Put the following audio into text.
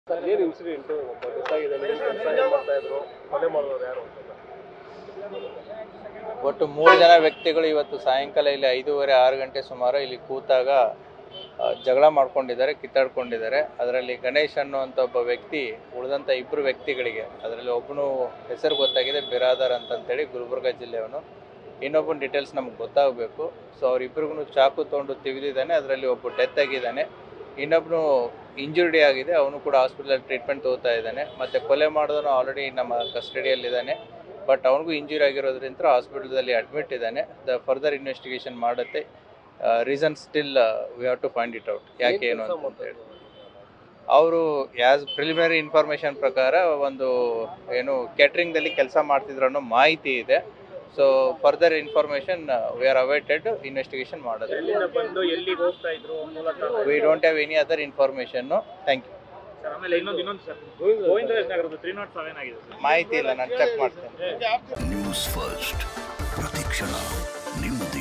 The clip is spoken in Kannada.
ಸರ್ ಏನು ಇನ್ಸಿಡೆಂಟು ಒಬ್ಬ ಡೆತ್ ಆಗಿದೆ ಏನು ಕೆಲಸ ಏನು ಮಾಡ್ತಾ ಇದ್ರು ಕೊಲೆ ಮಾಡಿದವ್ರು ಯಾರು ಅಂತ ಒಟ್ಟು ಮೂರು ಜನ ವ್ಯಕ್ತಿಗಳು ಇವತ್ತು ಸಾಯಂಕಾಲ ಇಲ್ಲಿ ಐದೂವರೆ ಆರು ಗಂಟೆ ಸುಮಾರು ಇಲ್ಲಿ ಕೂತಾಗ ಆ, ಜಗಳ ಮಾಡ್ಕೊಂಡಿದ್ದಾರೆ ಕಿತ್ತಾಡ್ಕೊಂಡಿದ್ದಾರೆ ಅದರಲ್ಲಿ ಗಣೇಶ್ ಅನ್ನುವಂಥ ಒಬ್ಬ ವ್ಯಕ್ತಿ ಉಳಿದಂಥ ಇಬ್ಬರು ವ್ಯಕ್ತಿಗಳಿಗೆ ಅದರಲ್ಲಿ ಒಬ್ಬನು ಹೆಸರು ಗೊತ್ತಾಗಿದೆ ಬಿರಾದರ್ ಅಂತಂತೇಳಿ ಗುಲ್ಬರ್ಗ ಜಿಲ್ಲೆಯವನು ಇನ್ನೊಬ್ಬನ ಡೀಟೇಲ್ಸ್ ನಮ್ಗೆ ಗೊತ್ತಾಗಬೇಕು ಸೊ ಅವರಿಬ್ಬರಿಗೂ ಚಾಕು ತೊಗೊಂಡು ತೆಗೆದಿದ್ದಾನೆ ಅದರಲ್ಲಿ ಒಬ್ಬ ಡೆತ್ ಆಗಿದ್ದಾನೆ ಇನ್ನೊಬ್ಬನು ಇಂಜುರಿ ಆಗಿದೆ ಅವನು ಕೂಡ ಹಾಸ್ಪಿಟಲ್ ಟ್ರೀಟ್ಮೆಂಟ್ ತಗೋತಾ ಇದ್ದಾನೆ ಮತ್ತು ಕೊಲೆ ಮಾಡಿದವನು ಆಲ್ರೆಡಿ ನಮ್ಮ ಕಸ್ಟಡಿಯಲ್ಲಿದ್ದಾನೆ ಬಟ್ ಅವನಿಗೂ ಇಂಜುರಿ ಆಗಿರೋದ್ರಿಂದ ಹಾಸ್ಪಿಟಲ್ದಲ್ಲಿ ಅಡ್ಮಿಟ್ ಇದ್ದಾನೆ ದ ಫರ್ದರ್ ಇನ್ವೆಸ್ಟಿಗೇಷನ್ ಮಾಡುತ್ತೆ reason still we have to find it out ಯಾಕೆ ಏನು ಅಂತ ಹೇಳಿ ಅವರು ಆ್ಯಸ್ ಪ್ರಿಲಿಮಿನರಿ ಇನ್ಫಾರ್ಮೇಷನ್ ಪ್ರಕಾರ ಒಂದು ಏನು ಕ್ಯಾಟ್ರಿಂಗ್ದಲ್ಲಿ ಕೆಲಸ ಮಾಡ್ತಿದ್ರು ಅನ್ನೋ ಮಾಹಿತಿ ಇದೆ so further information we are awaited investigation ಮಾಡೋದು ಎಲ್ಲಿಂದ ಬಂದು ಎಲ್ಲಿಗೆ ಹೋಗ್ತಾ ಇದ್ರು ಮೂಲತಃ we don't have any other information thank you sir ಆಮೇಲೆ ಇನ್ನೊಂದು ಇನ್ನೊಂದು ಸರ್ ಗೋವಿಂದ ನಗರದ ತ್ರೀ ನಾಟ್ ಸೆವೆನ್ ಆಗಿದೆ ಸರ್ ಮಾಹಿತಿ ಇಲ್ಲ ನಾನು ಚೆಕ್ ಮಾಡ್ತೇನೆ ನ್ಯೂಸ್ ಫಸ್ಟ್ ಪ್ರತಿಕ್ಷಣ ನಿಮ್ಮದೇ